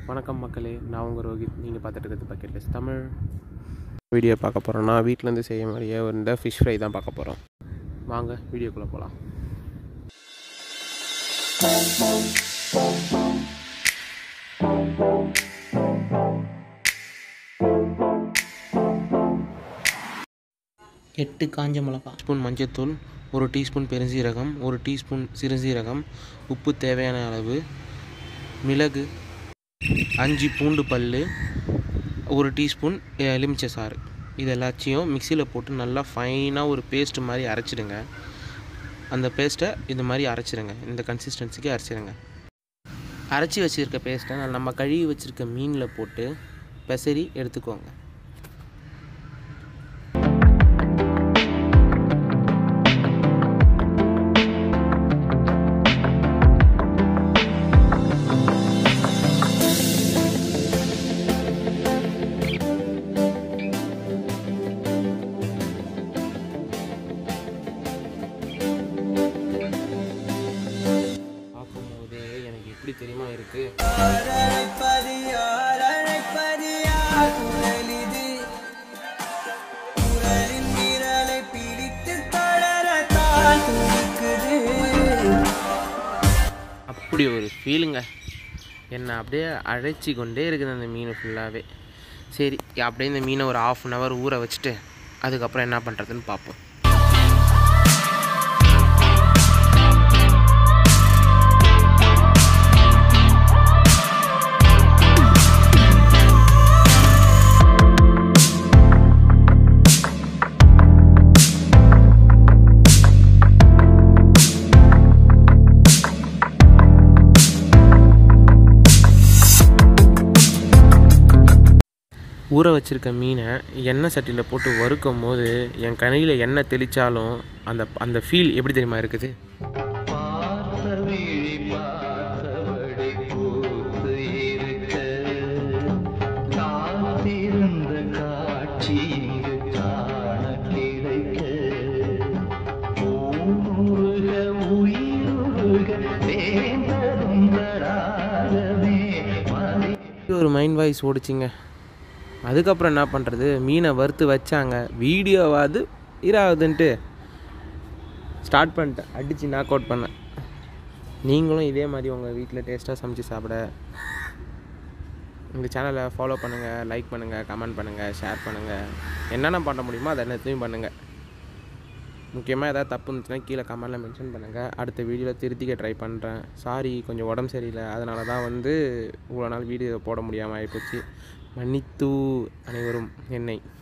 வணக்கம் மக்களே நான் உங்கள் ரோஹித் நீங்கள் பார்த்துட்டு இருக்கிறது பக்கெட் லிஸ்ட் தமிழ் வீடியோ பார்க்க போகிறோம்னா வீட்டிலேருந்து செய்ய மாதிரியே இந்த ஃபிஷ் ஃப்ரை தான் பார்க்க போகிறோம் வாங்க வீடியோக்குள்ளே போகலாம் எட்டு காஞ்ச மிளகா ஸ்பூன் மஞ்சள்தூள் ஒரு டீஸ்பூன் பெருஞ்சீரகம் ஒரு டீஸ்பூன் சிறுசீரகம் உப்பு தேவையான அளவு மிளகு அஞ்சு பூண்டு பல் ஒரு டீஸ்பூன் எலுமிச்சை சாறு இது எல்லாத்தையும் மிக்சியில் போட்டு நல்லா ஃபைனாக ஒரு பேஸ்ட் மாதிரி அரைச்சிடுங்க அந்த பேஸ்ட்டை இந்த மாதிரி அரைச்சிடுங்க இந்த கன்சிஸ்டன்சிக்கு அரைச்சிடுங்க அரைச்சி வச்சுருக்க பேஸ்ட்டை நம்ம கழுவி வச்சுருக்க மீனில் போட்டு பெசரி எடுத்துக்கோங்க பார்க்கும்போதே எனக்கு எப்படி தெரியுமா இருக்குது அப்படி ஒரு ஃபீலுங்க என்னை அப்படியே அழைச்சி கொண்டே இருக்குது அந்த மீன் ஃபுல்லாகவே சரி அப்படியே இந்த மீனை ஒரு ஆஃப் அன் ஹவர் ஊற வச்சுட்டு அதுக்கப்புறம் என்ன பண்ணுறதுன்னு பார்ப்போம் ஊற வச்சிருக்க மீனை எண்ணெய் சட்டியில் போட்டு வறுக்கும் போது என் கணையில் எண்ணெய் தெளித்தாலும் அந்த அந்த ஃபீல் எப்படி தெரியுமா இருக்குது காத்திருந்த காட்சி இங்கு காண கிடைக்க ஊருக உயிருக சேர்ந்ததும் தராகவே மதி ஒரு மைண்ட் வாய்ஸ் ஓடிச்சிங்க அதுக்கப்புறம் என்ன பண்ணுறது மீனை வறுத்து வச்சாங்க வீடியோவாவது இராகுதுன்ட்டு ஸ்டார்ட் பண்ணிட்டேன் அடித்து நாக் அவுட் பண்ணேன் நீங்களும் இதே மாதிரி உங்கள் வீட்டில் டேஸ்ட்டாக சமைச்சு சாப்பிட இந்த சேனலை ஃபாலோ பண்ணுங்கள் லைக் பண்ணுங்கள் கமெண்ட் பண்ணுங்கள் ஷேர் பண்ணுங்கள் என்னென்ன பண்ண முடியுமோ அதை எல்லாத்தையும் பண்ணுங்கள் முக்கியமாக ஏதாவது தப்பு இருந்துச்சுன்னா கீழே கமெண்டில் மென்ஷன் பண்ணுங்கள் அடுத்த வீடியோவில் திருத்திக்க ட்ரை பண்ணுறேன் சாரி கொஞ்சம் உடம்பு சரியில்லை அதனால தான் வந்து இவ்வளோ நாள் வீடியோ போட முடியாமல் ஆகிப்போச்சு மன்னித்து அனைவரும் என்னை